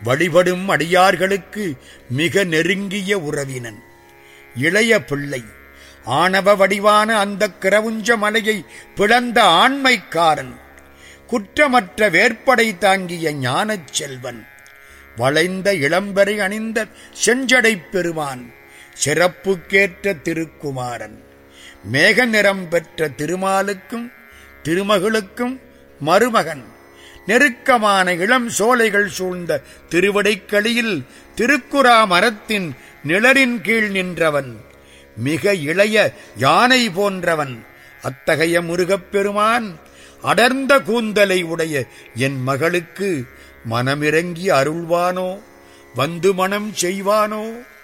வழிபடும் அடியார்களுக்கு மிக நெருங்கிய உறவினன் இளைய பிள்ளை ஆணவ வடிவான அந்த கிரவுஞ்ச மலையை பிளந்த ஆண்மைக்காரன் குற்றமற்ற வேற்படை தாங்கிய ஞானச் செல்வன் வளைந்த இளம்பரை அணிந்த செஞ்சடைப் பெருமான் சிறப்புக்கேற்ற திருக்குமாரன் மேக நிறம் பெற்ற திருமாலுக்கும் திருமகளுக்கும் மருமகன் நெருக்கமான இளம் சோலைகள் சூழ்ந்த திருவடைக்களியில் திருக்குறா மரத்தின் நிழலின் கீழ் நின்றவன் மிக இளைய யானை போன்றவன் அத்தகைய முருகப்பெருமான் அடர்ந்த கூந்தலை உடைய என் மகளுக்கு மனமிறங்கி அருள்வானோ வந்து மனம் செய்வானோ